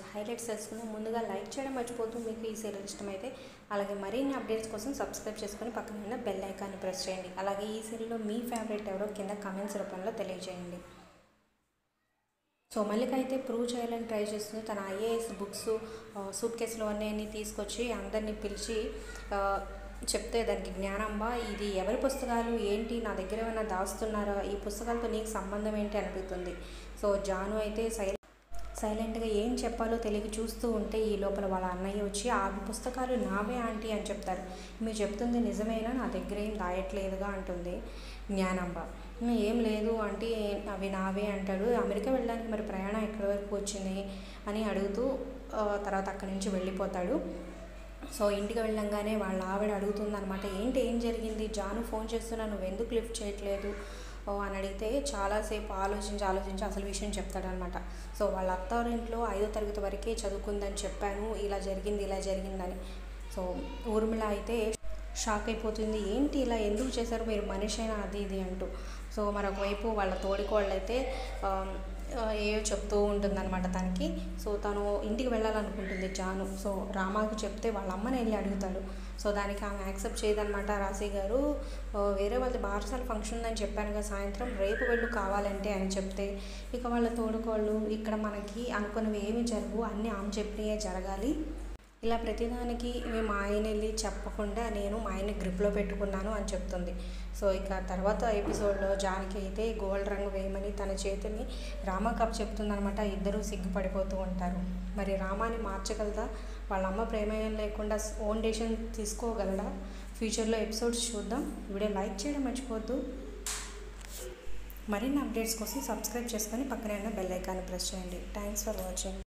highlights తెలుసుకుందాం ముందుగా like చేయడం మర్చిపోతూ మీకు ఈ సీరియల్ ఇష్టమైతే అలాగే మరిన్ని అప్డేట్స్ కోసం సబ్స్క్రైబ్ చేసుకొని పక్కన ఉన్న బెల్ ఐకాన్ని ప్రెస్ చేయండి అలాగే ఈ సీరియల్లో మీ ఫేవరెట్ ఎవరో కింద కమెంట్స్ రూపంలో తెలియజేయండి సో మల్లిక అయితే ప్రూవ్ చేయాలని ట్రై చేస్తుంది తన ఐఏఎస్ బుక్స్ సూట్ కేసులు అన్నీ తీసుకొచ్చి అందరినీ పిలిచి ఆ, చెప్తే దానికి జ్ఞానంబ ఇది ఎవరి పుస్తకాలు ఏంటి నా దగ్గర ఏమైనా దాస్తున్నారా ఈ పుస్తకాలతో నీకు సంబంధం ఏంటి అనిపిస్తుంది సో జాను అయితే సైలెంట్ సైలెంట్గా ఏం చెప్పాలో తెలియక చూస్తూ ఉంటే ఈ లోపల వాళ్ళ అన్నయ్య వచ్చి ఆ పుస్తకాలు నావే ఆంటీ అని చెప్తారు మీరు చెప్తుంది నిజమేనా నా దగ్గర ఏం దాయట్లేదుగా అంటుంది జ్ఞానంబ "ఉమ్, ఏం లేదు అంటే అవి నావే అంటాడు అమెరికా వెళ్ళడానికి మరి ప్రయాణం ఎక్కడి వరకు వచ్చింది అని అడుగుతూ ఆ, తర్వాత అక్కడి నుంచి వెళ్ళిపోతాడు సో ఇంటికి వెళ్ళంగానే వాళ్ళ ఆవిడ అడుగుతుంది అనమాట ఏంటి ఏం జరిగింది జాను ఫోన్ చేస్తున్నా నువ్వు ఎందుకు లిఫ్ట్ చేయట్లేదు ఓ అని అడిగితే చాలాసేపు ఆలోచించి ఆలోచించి అసలు విషయం చెప్తాడనమాట సో వాళ్ళ అత్తారింట్లో ఐదో తరగతి వరకే చదువుకుందని చెప్పాను ఇలా జరిగింది ఇలా జరిగిందని సో ఊర్మిళ అయితే షాక్ అయిపోతుంది ఏంటి ఇలా ఎందుకు చేశారు మీరు మనిషైనా అది ఇది అంటూ సో మరొకవైపు వాళ్ళ తోడికోళ్ళు అయితే ఏవో చెప్తూ ఉంటుందన్నమాట తనకి సో తను ఇంటికి వెళ్ళాలనుకుంటుంది జాను సో రామాకు చెప్తే వాళ్ళ అమ్మని వెళ్ళి అడుగుతాడు సో దానికి ఆమె యాక్సెప్ట్ చేయదనమాట రాశి గారు "ఓ, వేరే వాళ్ళది బారసాల ఫంక్షన్ ఉందని చెప్పాను కదా సాయంత్రం రేపు వెళ్ళు కావాలంటే అని చెప్తే ఇక వాళ్ళ తోడుకోళ్ళు ఇక్కడ మనకి అనుకున్నవి ఏమి జరగవు అన్నీ ఆమె చెప్పినవే జరగాలి ఇలా ప్రతిదానికి మేము మా ఆయన వెళ్ళి చెప్పకుండా నేను మా ఆయన గ్రిప్లో పెట్టుకున్నాను అని చెప్తుంది సో ఇక తర్వాత ఎపిసోడ్లో జానకి అయితే గోల్డ్ రంగు వేయమని తన చేతిని రామకప్ చెప్తుందనమాట ఇద్దరూ సిగ్గుపడిపోతూ ఉంటారు మరి రామాని మార్చగలదా వాళ్ళ అమ్మ ప్రమేయం లేకుండా ఓన్ డెసిషన్ తీసుకోగలడా ఫ్యూచర్లో ఎపిసోడ్స్ చూద్దాం వీడియో లైక్ చేయడం మర్చిపోవద్దు మరిన్ని అప్డేట్స్ కోసం సబ్స్క్రైబ్ చేసుకొని పక్కనే ఉన్న బెల్ ఐకాన్ని ప్రెస్ చేయండి థ్యాంక్స్ ఫర్ వాచింగ్